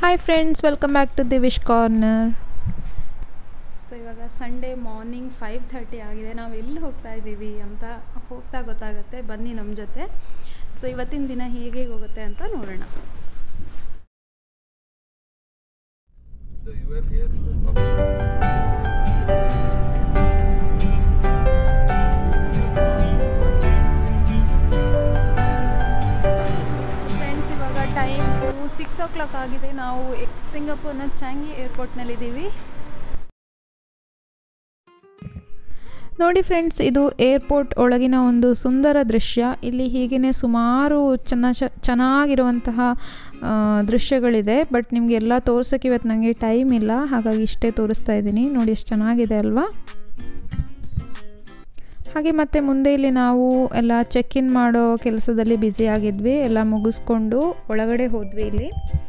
Hi friends welcome back to Divish corner so ಇವಾಗ Sunday morning five thirty ಆಗಿದೆ ನಾವು ಎಲ್ಲಿ ಹೋಗ್ತಾ ಇದ್ದೀವಿ ಅಂತ ಹೋಗ್ತಾ ಗೊತ್ತಾಗುತ್ತೆ ಬನ್ನಿ ನಮ್ಮ ಜೊತೆ ಸೊ ಇವತ್ತಿನ ದಿನ ಹೇಗೆ ಹೋಗುತ್ತೆ ಅಂತ ನೋಡೋಣ So you were here. Okay. Friends ಇವಾಗ ಟೈಮ್ ಸಿಕ್ಸ್ ಓ ಕ್ಲಾಕ್ ಆಗಿದೆ ನಾವು ಸಿಂಗಾಪುರ್ನ ಚಾಂಗಿ ಏರ್ಪೋರ್ಟ್ನಲ್ಲಿದ್ದೀವಿ ನೋಡಿ ಫ್ರೆಂಡ್ಸ್ ಇದು ಏರ್ಪೋರ್ಟ್ ಒಳಗಿನ ಒಂದು ಸುಂದರ ದೃಶ್ಯ ಇಲ್ಲಿ ಹೀಗೇ ಸುಮಾರು ಚೆನ್ನ ಚೆನ್ನಾಗಿರುವಂತಹ ಆ, ದೃಶ್ಯಗಳಿದೆ ಬಟ್ ನಿಮಗೆ ಎಲ್ಲ ತೋರ್ಸೋಕ್ಕೆ ಇವತ್ತು ನನಗೆ ಟೈಮ್ ಇಲ್ಲ ಹಾಗಾಗಿ ಇಷ್ಟೇ ತೋರಿಸ್ತಾ ಇದ್ದೀನಿ ನೋಡಿ ಎಷ್ಟು ಚೆನ್ನಾಗಿದೆ ಅಲ್ವಾ ಹಾಗೆ ಮತ್ತೆ ಮುಂದೆ ಇಲ್ಲಿ ನಾವು ಎಲ್ಲ ಚೆಕ್ ಇನ್ ಮಾಡೋ ಕೆಲಸದಲ್ಲಿ ಬ್ಯುಸಿ ಆಗಿದ್ವಿ ಎಲ್ಲ ಮುಗಿಸ್ಕೊಂಡು ಒಳಗಡೆ ಹೋದ್ವಿ ಇಲ್ಲಿ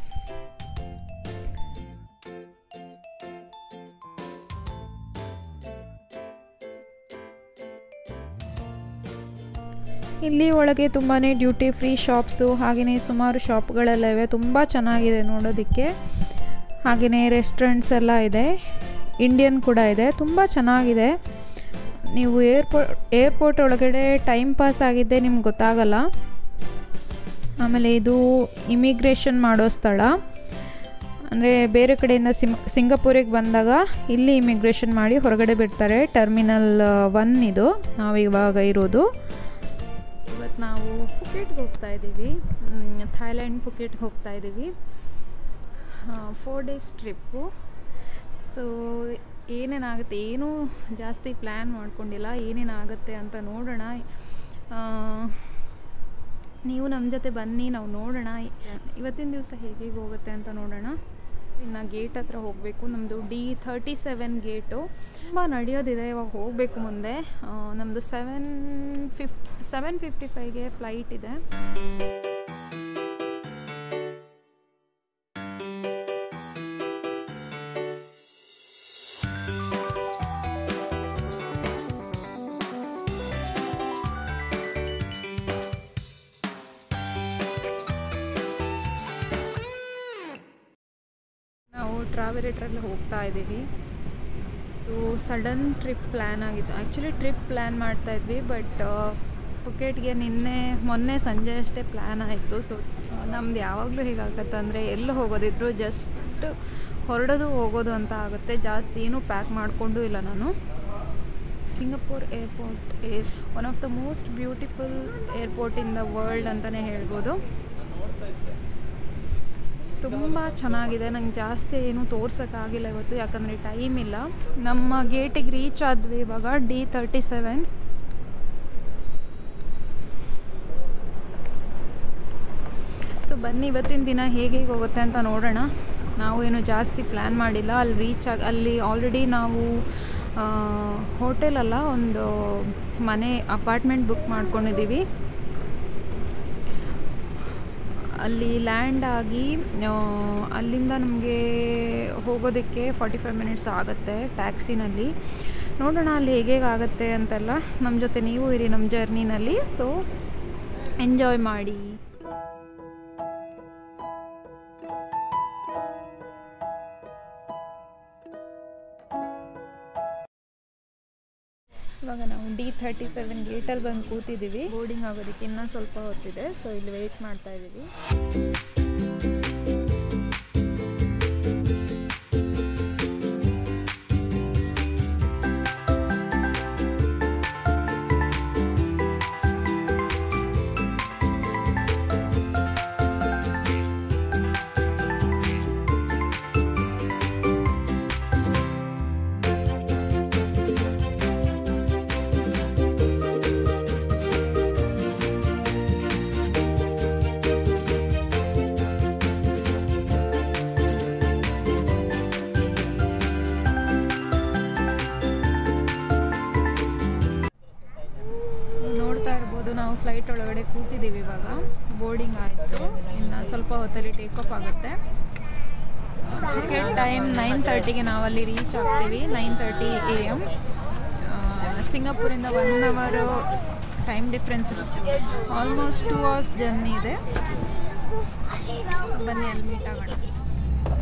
ಇಲ್ಲಿ ಒಳಗೆ ತುಂಬಾ ಡ್ಯೂಟಿ ಫ್ರೀ ಶಾಪ್ಸು ಹಾಗೆಯೇ ಸುಮಾರು ಶಾಪ್ಗಳೆಲ್ಲ ಇವೆ ತುಂಬ ಚೆನ್ನಾಗಿದೆ ನೋಡೋದಕ್ಕೆ ಹಾಗೆಯೇ ರೆಸ್ಟೋರೆಂಟ್ಸ್ ಎಲ್ಲ ಇದೆ ಇಂಡಿಯನ್ ಕೂಡ ಇದೆ ತುಂಬ ಚೆನ್ನಾಗಿದೆ ನೀವು ಏರ್ಪೋರ್ಟ್ ಏರ್ಪೋರ್ಟ್ ಒಳಗಡೆ ಟೈಮ್ ಪಾಸ್ ಆಗಿದ್ದೆ ನಿಮ್ಗೆ ಗೊತ್ತಾಗಲ್ಲ ಆಮೇಲೆ ಇದು ಇಮಿಗ್ರೇಷನ್ ಮಾಡೋ ಸ್ಥಳ ಅಂದರೆ ಬೇರೆ ಕಡೆಯಿಂದ ಸಿಮ್ ಸಿಂಗಪೂರಿಗೆ ಬಂದಾಗ ಇಲ್ಲಿ ಇಮಿಗ್ರೇಷನ್ ಮಾಡಿ ಹೊರಗಡೆ ಬಿಡ್ತಾರೆ ಟರ್ಮಿನಲ್ ಒನ್ ಇದು ನಾವು ಇವಾಗ ಇರೋದು ಇವತ್ತು ನಾವು ಪುಕೆಟ್ಗೆ ಹೋಗ್ತಾ ಇದ್ದೀವಿ ಥೈಲ್ಯಾಂಡ್ ಪುಕೆಟ್ಗೆ ಹೋಗ್ತಾ ಇದ್ದೀವಿ ಫೋರ್ ಡೇಸ್ ಟ್ರಿಪ್ಪು ಸೊ ಏನೇನಾಗುತ್ತೆ ಏನೂ ಜಾಸ್ತಿ ಪ್ಲ್ಯಾನ್ ಮಾಡ್ಕೊಂಡಿಲ್ಲ ಏನೇನಾಗುತ್ತೆ ಅಂತ ನೋಡೋಣ ಆ, ನೀವು ನಮ್ಮ ಜೊತೆ ಬನ್ನಿ ನಾವು ನೋಡೋಣ ಇವತ್ತಿನ ದಿವಸ ಹೇಗೆ ಹೋಗುತ್ತೆ ಅಂತ ನೋಡೋಣ ಇನ್ನು ಗೇಟ್ ಹತ್ರ ಹೋಗಬೇಕು ನಮ್ಮದು ಡಿ ಥರ್ಟಿ ಸೆವೆನ್ ಗೇಟು ತುಂಬ ನಡೆಯೋದಿದೆ ಇವಾಗ ಹೋಗಬೇಕು ಮುಂದೆ ನಮ್ಮದು ಸೆವೆನ್ ಫಿಫ್ಟಿ ಸೆವೆನ್ ಫಿಫ್ಟಿ ಫೈವ್ಗೆ ಫ್ಲೈಟ್ ಇದೆ ನಾವು ಟ್ರಾವೆಲೇಟ್ರಲ್ಲಿ ಹೋಗ್ತಾ ಇದ್ದೀವಿ ಇದು ಸಡನ್ ಟ್ರಿಪ್ ಪ್ಲ್ಯಾನ್ ಆಗಿತ್ತು ಆ್ಯಕ್ಚುಲಿ ಟ್ರಿಪ್ ಪ್ಲ್ಯಾನ್ ಮಾಡ್ತಾ ಇದ್ವಿ ಬಟ್ ಪುಕೆಟ್ಗೆ ನಿನ್ನೆ ಮೊನ್ನೆ ಸಂಜೆ ಅಷ್ಟೇ ಪ್ಲ್ಯಾನ್ ಆಯಿತು ಸೊ ನಮ್ದು ಯಾವಾಗಲೂ ಹೇಗಾಗತ್ತೆ ಅಂದರೆ ಎಲ್ಲಿ ಹೋಗೋದಿದ್ರು ಜಸ್ಟ್ ಹೊರಡೋದು ಹೋಗೋದು ಅಂತ ಆಗುತ್ತೆ ಜಾಸ್ತಿ ಏನೂ ಪ್ಯಾಕ್ ಮಾಡಿಕೊಂಡು ಇಲ್ಲ ನಾನು Singapore airport is one of the most beautiful airport in the world ಅಂತಲೇ ಹೇಳ್ಬೋದು ತುಂಬ ಚೆನ್ನಾಗಿದೆ ನಂಗೆ ಜಾಸ್ತಿ ಏನು ತೋರ್ಸೋಕ್ಕಾಗಿಲ್ಲ ಇವತ್ತು ಯಾಕಂದರೆ ಟೈಮ್ ಇಲ್ಲ ನಮ್ಮ ಗೇಟಿಗೆ ರೀಚ್ ಆದ್ವಿ ಇವಾಗ ಡಿ ತರ್ಟಿ ಸೆವೆನ್ ಸೊ ಬನ್ನಿ ಇವತ್ತಿನ ದಿನ ಹೇಗೆ ಹೇಗೆ ಹೋಗುತ್ತೆ ಅಂತ ನೋಡೋಣ ನಾವು ಏನು ಜಾಸ್ತಿ ಪ್ಲ್ಯಾನ್ ಮಾಡಿಲ್ಲ ಅಲ್ಲಿ ರೀಚ್ ಆಗಿ ಅಲ್ಲಿ ಆಲ್ರೆಡಿ ನಾವು ಹೋಟೆಲಲ್ಲ ಒಂದು ಮನೆ ಅಪಾರ್ಟ್ಮೆಂಟ್ ಬುಕ್ ಮಾಡ್ಕೊಂಡಿದ್ದೀವಿ ಅಲ್ಲಿ ಲ್ಯಾಂಡ್ ಆಗಿ ಆ, ಅಲ್ಲಿಂದ ನಮಗೆ ಹೋಗೋದಕ್ಕೆ ಫಾರ್ಟಿ ಫೈವ್ ಮಿನಿಟ್ಸ್ ಆಗುತ್ತೆ ಟ್ಯಾಕ್ಸಿನಲ್ಲಿ ನೋಡೋಣ ಅಲ್ಲಿ ಹೇಗೆ ಆಗುತ್ತೆ ಅಂತೆಲ್ಲ ನಮ್ಮ ಜೊತೆ ನೀವು ಇರಿ ನಮ್ಮ ಜರ್ನಿನಲ್ಲಿ ಸೊ ಎಂಜಾಯ್ ಮಾಡಿ ಇವಾಗ ನಾವು ಡಿ ಥರ್ಟಿ ಸೆವೆನ್ ಗೇಟಲ್ಲಿ ಬಂದು ಕೂತಿದ್ದೀವಿ ಬೋರ್ಡಿಂಗ್ ಆಗೋದಕ್ಕೆ ಇನ್ನೂ ಸ್ವಲ್ಪ ಹೊತ್ತಿದೆ ಸೊ ಇಲ್ಲಿ ವೆಯ್ಟ್ ಮಾಡ್ತಾ ಇದ್ದೀವಿ ನೋಡ್ತಾ ಇರ್ಬೋದು ನಾವು ಫ್ಲೈಟ್ ಒಳಗಡೆ ಕೂತಿದ್ದೀವಿ ಇವಾಗ ಬೋರ್ಡಿಂಗ್ ಆಯಿತು ಇನ್ನು ಸ್ವಲ್ಪ ಹೊತ್ತಲ್ಲಿ ಟೇಕ್ ಆಫ್ ಆಗುತ್ತೆ ಟಿಕೆಟ್ ಟೈಮ್ ನೈನ್ ತರ್ಟಿಗೆ ನಾವಲ್ಲಿ ರೀಚ್ ಆಗ್ತೀವಿ ನೈನ್ ತರ್ಟಿ ಎ ಎಮ್ ಸಿಂಗಾಪುರಿಂದ ಒನ್ ಅವರು ಟೈಮ್ ಡಿಫ್ರೆನ್ಸ್ ಇರುತ್ತೆ ಆಲ್ಮೋಸ್ಟ್ ಟೂ ಅವರ್ಸ್ ಜರ್ನಿ ಇದೆ So ಬನ್ನಿ ಅಲ್ಲಿ ಮೀಟ್ ಆಗೋಣ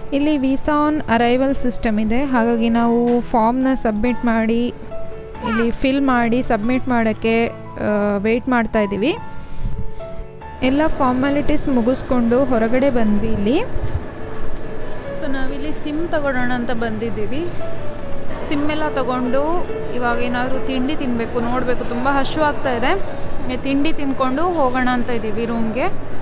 ಇಲ್ಲಿ ವೀಸಾ ಆನ್ ಅರೈವಲ್ ಸಿಸ್ಟಮ್ ಇದೆ ಹಾಗಾಗಿ ನಾವು ಫಾರ್ಮ್ನ ಸಬ್ಮಿಟ್ ಮಾಡಿ ಇಲ್ಲಿ ಫಿಲ್ ಮಾಡಿ ಸಬ್ಮಿಟ್ ಮಾಡೋಕ್ಕೆ ವೆಯ್ಟ್ ಮಾಡ್ತಾ ಇದ್ದೀವಿ ಎಲ್ಲ ಫಾರ್ಮಾಲಿಟೀಸ್ ಮುಗಿಸ್ಕೊಂಡು ಹೊರಗಡೆ ಬಂದ್ವಿ ಇಲ್ಲಿ ಸೊ ನಾವಿಲ್ಲಿ ಸಿಮ್ ತಗೊಳ್ಳೋಣ ಅಂತ ಬಂದಿದ್ದೀವಿ ಸಿಮ್ ಎಲ್ಲ ತಗೊಂಡು ಇವಾಗ ಏನಾದರೂ ತಿಂಡಿ ತಿನ್ನಬೇಕು ನೋಡಬೇಕು ತುಂಬ ಹಶು ಆಗ್ತಾ ಇದೆ ಹಂಗೆ ತಿಂಡಿ ತಿನ್ಕೊಂಡು ಹೋಗೋಣ ಅಂತ ಇದ್ದೀವಿ ರೂಮ್ಗೆ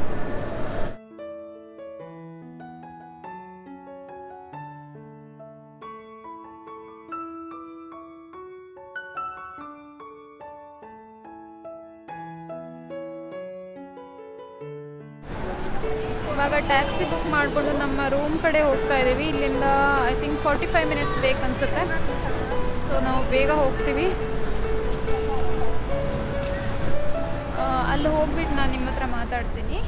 ಇವಾಗ ಟ್ಯಾಕ್ಸಿ ಬುಕ್ ಮಾಡಿಕೊಂಡು ನಮ್ಮ ರೂಮ್ ಕಡೆ ಹೋಗ್ತಾ ಇದ್ದೀವಿ ಇಲ್ಲಿಂದ I think forty five minutes ಬೇಕು ಅನ್ಸುತ್ತೆ ಸೊ ನಾವು ಬೇಗ ಹೋಗ್ತೀವಿ ಆ, ಅಲ್ಲಿ ಹೋಗ್ಬಿಟ್ಟು ನಾನು ನಿಮ್ಮ ಹತ್ರ ಮಾತಾಡ್ತೀನಿ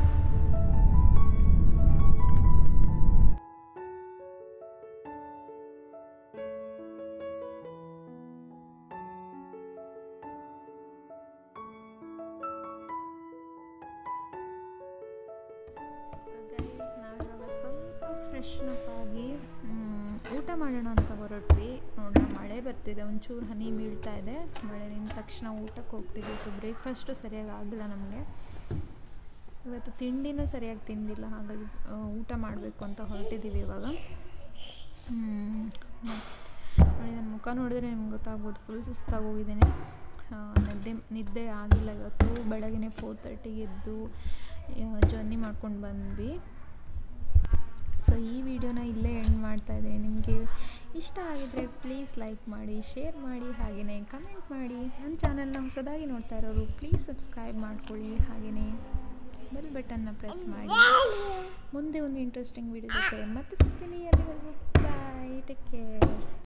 ಸೊ ಗೈಸ್ ನಾವಿವಾಗ ಸ್ವಲ್ಪ ಫ್ರೆಶ್ನಪ್ ಆಗಿ ಮ್, ಊಟ ಮಾಡೋಣ ಅಂತ ಹೊರಟ್ವಿ ನೋಡೋಣ ಮಳೆ ಬರ್ತಿದೆ ಒಂಚೂರು ಹನಿ ಬೀಳ್ತಾ ಇದೆ ಮಳೆ ನಿಂತ ತಕ್ಷಣ ಊಟಕ್ಕೆ ಹೋಗ್ತಿದ್ವಿ ಸೊ ಬ್ರೇಕ್ಫಾಸ್ಟು ಸರಿಯಾಗಿ ಆಗಿಲ್ಲ ನಮಗೆ ಇವತ್ತು ತಿಂಡಿನೂ ಸರಿಯಾಗಿ ತಿಂದಿಲ್ಲ ಹಾಗಾಗಿ ಆ, ಊಟ ಮಾಡಬೇಕು ಅಂತ ಹೊರಟಿದ್ದೀವಿ ಇವಾಗ ಹ್ಮ್. ಮ- ನೋಡಿ ನನ್ನ ಮುಖ ನೋಡಿದ್ರೆ ನಿಮ್ಗೆ ಗೊತ್ತಾಗ್ಬೋದು ಫುಲ್ ಸುಸ್ತಾಗಿ ಹೋಗಿದ್ದೀನಿ ನಿದ್ದೆ ನಿದ್ದೆ ಆಗಿಲ್ಲ ಇವತ್ತು ಬೆಳಗ್ಗೆ ಫೋರ್ ತರ್ಟಿಗೆ ಎದ್ದು ಜರ್ನಿ ಮಾಡ್ಕೊಂಡು ಬಂದ್ವಿ ಸೊ ಈ ವಿಡಿಯೋನ ಇಲ್ಲೇ ಎಂಡ್ ಮಾಡ್ತಾ ಇದ್ದೀನಿ ನಿಮಗೆ ಇಷ್ಟ ಆಗಿದ್ರೆ ಪ್ಲೀಸ್ ಲೈಕ್ ಮಾಡಿ ಶೇರ್ ಮಾಡಿ ಹಾಗೆಯೇ ಕಮೆಂಟ್ ಮಾಡಿ ನನ್ನ ಚಾನಲ್ನ ಹೊಸದಾಗಿ ನೋಡ್ತಾ ಇರೋರು ಪ್ಲೀಸ್ ಸಬ್ಸ್ಕ್ರೈಬ್ ಮಾಡ್ಕೊಳ್ಳಿ ಹಾಗೆಯೇ ಬೆಲ್ ಬಟನ್ನ ಪ್ರೆಸ್ ಮಾಡಿ ಮುಂದೆ ಒಂದು ಇಂಟ್ರೆಸ್ಟಿಂಗ್ ವಿಡಿಯೋ ಜೊತೆ ಮತ್ತೆ ಸಿಗ್ತೀನಿ ಅಲ್ಲಿವರೆಗೂ ಬಾಯ್ ಟೇಕ್ ಕೇರ್